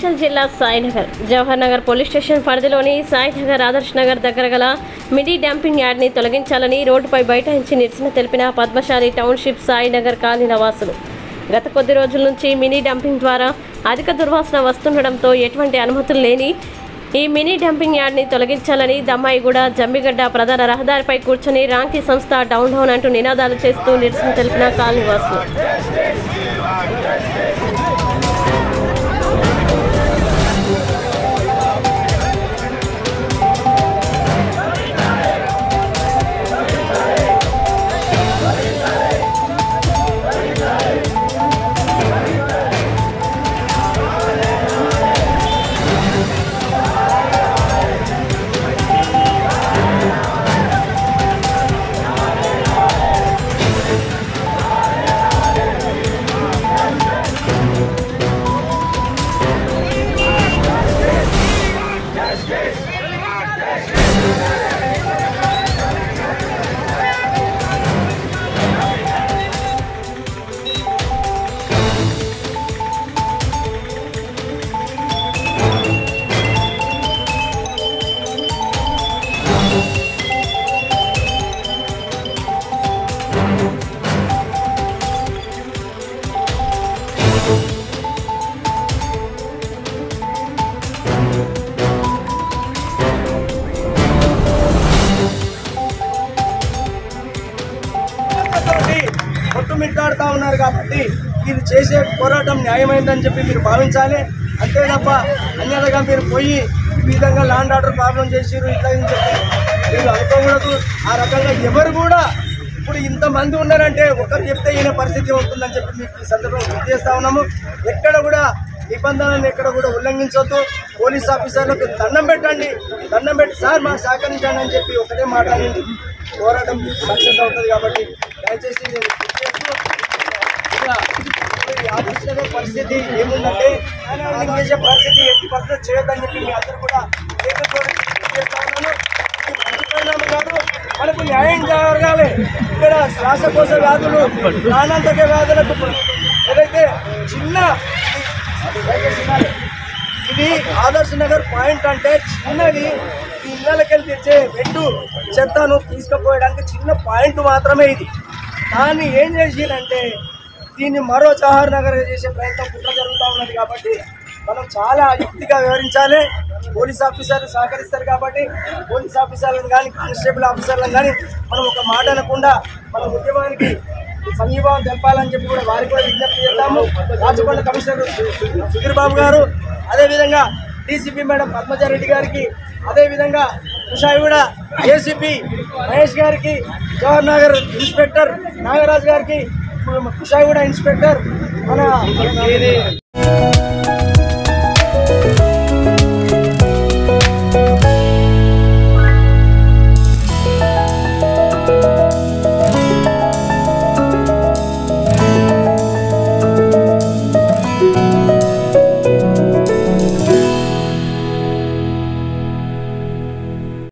మేడ్చల్ జిల్లా Sainagar Jawahar Nagar police station పరిధిలోని సాయినగర్ ఆదర్శ్ నగర్ దగ్గర గల మినీ డంపింగ్ యార్డ్ని తొలగించాలని రోడ్డుపై బైఠాయించి నిరసన తెలిపిన పద్మశాలి టౌన్షిప్ సాయినగర్ కాలనీ నివాసులు గత కొద్ది రోజుల నుంచి మినీ డంపింగ్ ద్వారా అధిక దుర్వాసన వస్తుండడంతో ఎటువంటి అనుమతులు లేని ఈ మినీ డంపింగ్ యార్డ్ని తొలగించాలని దమ్మాయిగూడ జమ్మిగడ్డ ప్రధాన రహదారిపై కూర్చొని రాంకీ సంస్థ డౌన్ డౌన్ అంటూ నినాదాలు చేస్తూ నిరసన తెలిపిన కాలనీవాసులు తోటి కొట్టుమిట్టాడుతూ ఉన్నారు కాబట్టి ఇది చేసే పోరాటం న్యాయమైందని చెప్పి మీరు భావించాలి అంతే తప్ప అన్యతగా మీరు పోయి ఈ విధంగా ల్యాండ్ ఆర్డర్ ప్రాబ్లం చేసిరు ఇట్లా అని చెప్పి మీరు అనుకోకూడదు ఆ రకంగా ఎవరు కూడా ఇప్పుడు ఇంతమంది ఉన్నారంటే ఒకరు చెప్తే ఈయన పరిస్థితి ఉంటుందని చెప్పి మీకు ఈ సందర్భంగా గుర్తు చేస్తా ఉన్నాము ఎక్కడ కూడా నిబంధనలను ఎక్కడ కూడా ఉల్లంఘించవద్దు పోలీస్ ఆఫీసర్లకు దండం పెట్టండి దండం పెట్టి సార్ మాకు సహకరించండి అని చెప్పి ఒకటే మాట అనేది పోరాటం సక్సెస్ అవుతుంది కాబట్టి దయచేసి నేను గుర్తు చేస్తూ ఇక ఈ ఆఫీస్ నగర్ పరిస్థితి ఏముందంటే ఆయన చేసే పరిస్థితి ఎట్టి పరిస్థితి చేయొద్దని చెప్పి మీ అందరూ కూడా ఏకతో చేస్తా ఉన్నాను ఈ మంచి పరిణామం కాదు మనకు న్యాయం జరగాలి ఇక్కడ శ్వాసకోశ వ్యాధులు ప్రాణాంతక వ్యాధులకు ఏదైతే చిన్న దయచేసి వినాలి. ఇది ఆదర్శ్ నగర్ పాయింట్ అంటే చిన్నది ఈ ఇళ్ళకెళ్ళి తెచ్చే వెండు చెత్తను తీసుకుపోయడానికి చిన్న పాయింట్ మాత్రమే ఇది దాన్ని ఏం చేసిందంటే దీన్ని మరో జవహర్ నగర్ చేసే ప్రయత్నం కుట్ర జరుగుతూ ఉన్నది కాబట్టి మనం చాలా యుక్తిగా వివరించాలి పోలీస్ ఆఫీసర్లు సహకరిస్తారు కాబట్టి పోలీస్ ఆఫీసర్లను కానీ కానిస్టేబుల్ ఆఫీసర్లను కానీ మనం ఒక మాట అనకుండా మన ఉద్యమానికి సంఘీభావం తెలపాలని చెప్పి కూడా వారికి కూడా విజ్ఞప్తి చేద్దాము రాచకొండ కమిషనర్ సుధీర్ బాబు గారు అదేవిధంగా డీసీపీ మేడం పద్మజారెడ్డి గారికి అదేవిధంగా కుషాయిగూడ ఏసీపీ మహేష్ గారికి జవహర్ నగర్ ఇన్స్పెక్టర్ నాగరాజ్ గారికి కుషాయిగూడ ఇన్స్పెక్టర్ మన